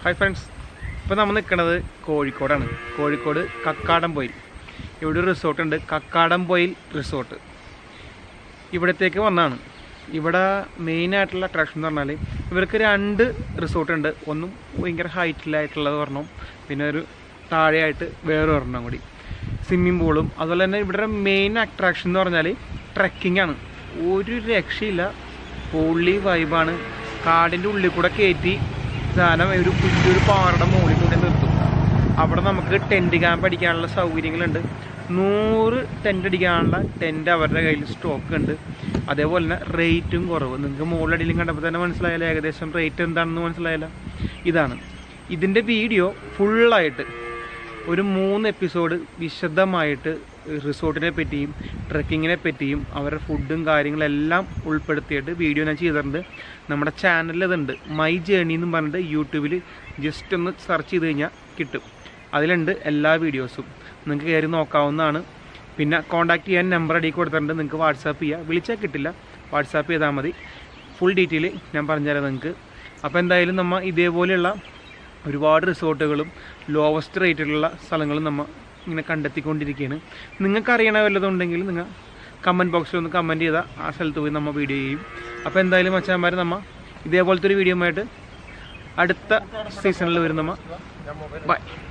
hi friends ഇപ്പോൾ നമ്മൾ നിൽക്കുന്നത് കോഴിക്കോടാണ് കോഴിക്കോട് കക്കാടംപൊയിൽ ഇവിടെ ഒരു റിസോർട്ട് ഉണ്ട് കക്കാടംപൊയിൽ റിസോർട്ട് ഇവിടത്തേക്ക് വന്നതാണ് ഇവിടെ മെയിനായിട്ടുള്ള അട്രാക്ഷൻ എന്ന് പറഞ്ഞാൽ ഇവർക്ക് രണ്ട് റിസോർട്ട് ഉണ്ട് ഒന്നും ഭയങ്കര ഹൈറ്റിലായിട്ടുള്ളത് ഒരെണ്ണം പിന്നെ ഒരു താഴെയായിട്ട് വേറെ ഒരെണ്ണം കൂടി സ്വിമ്മിംഗ് പൂളും അതുപോലെ തന്നെ ഇവിടെ മെയിൻ അട്രാക്ഷൻ എന്ന് പറഞ്ഞാൽ ട്രക്കിംഗ് ആണ് ഒരു രക്ഷയില്ല പൊള്ളി വൈബാണ് കാടിൻ്റെ ഉള്ളിൽ കൂടെ കയറ്റി സാധനം ഒരു വലിയൊരു പാറയുടെ മുകളിൽ കൂടെ നിർത്തും അവിടെ നമുക്ക് ടെൻറ്റ് ക്യാമ്പ് അടിക്കാനുള്ള സൗകര്യങ്ങളുണ്ട് നൂറ് ടെൻ്റ് അടിക്കാനുള്ള ടെൻ്റ് അവരുടെ കയ്യിൽ സ്റ്റോക്ക് ഉണ്ട് അതേപോലെ തന്നെ റേറ്റും കുറവ് നിങ്ങൾക്ക് മുകളിലടിയിലും കണ്ടപ്പോൾ തന്നെ മനസ്സിലായാലും ഏകദേശം റേറ്റ് എന്താണെന്ന് മനസ്സിലായാലോ ഇതാണ് ഇതിൻ്റെ വീഡിയോ ഫുള്ളായിട്ട് ഒരു മൂന്ന് എപ്പിസോഡ് വിശദമായിട്ട് റിസോർട്ടിനെ പറ്റിയും ട്രക്കിങ്ങിനെ പറ്റിയും അവരുടെ ഫുഡും കാര്യങ്ങളെല്ലാം ഉൾപ്പെടുത്തിയിട്ട് വീഡിയോ ഞാൻ ചെയ്തിട്ടുണ്ട് നമ്മുടെ ചാനലിൽ ഇതുണ്ട് മൈ ജേണി എന്നും പറഞ്ഞിട്ട് യൂട്യൂബിൽ ജസ്റ്റ് ഒന്ന് സെർച്ച് ചെയ്ത് കഴിഞ്ഞാൽ കിട്ടും അതിലുണ്ട് എല്ലാ വീഡിയോസും നിങ്ങൾക്ക് കയറി നോക്കാവുന്നതാണ് പിന്നെ കോൺടാക്ട് ചെയ്യാൻ നമ്പർ അടി കൊടുത്തിട്ടുണ്ട് നിങ്ങൾക്ക് വാട്സാപ്പ് ചെയ്യുക വിളിച്ചാൽ കിട്ടില്ല വാട്സാപ്പ് ചെയ്താൽ മതി ഫുൾ ഡീറ്റെയിൽ ഞാൻ പറഞ്ഞുതരാം നിങ്ങൾക്ക് അപ്പോൾ എന്തായാലും നമ്മൾ ഇതേപോലെയുള്ള ഒരുപാട് റിസോർട്ടുകളും ലോവസ്റ്റ് റേറ്റിലുള്ള സ്ഥലങ്ങളും നമ്മൾ ഇങ്ങനെ കണ്ടെത്തിക്കൊണ്ടിരിക്കുകയാണ് നിങ്ങൾക്ക് അറിയണ വല്ലതുണ്ടെങ്കിൽ നിങ്ങൾ കമൻറ്റ് ബോക്സിൽ ഒന്ന് കമൻറ്റ് ചെയ്താൽ ആ സ്ഥലത്ത് പോയി നമ്മൾ വീഡിയോ ചെയ്യും അപ്പോൾ എന്തായാലും മച്ചാന്മാർ നമ്മൾ ഇതേപോലത്തെ ഒരു വീഡിയോ ആയിട്ട് അടുത്ത സീസണിൽ വരും നമ്മൾ ബൈ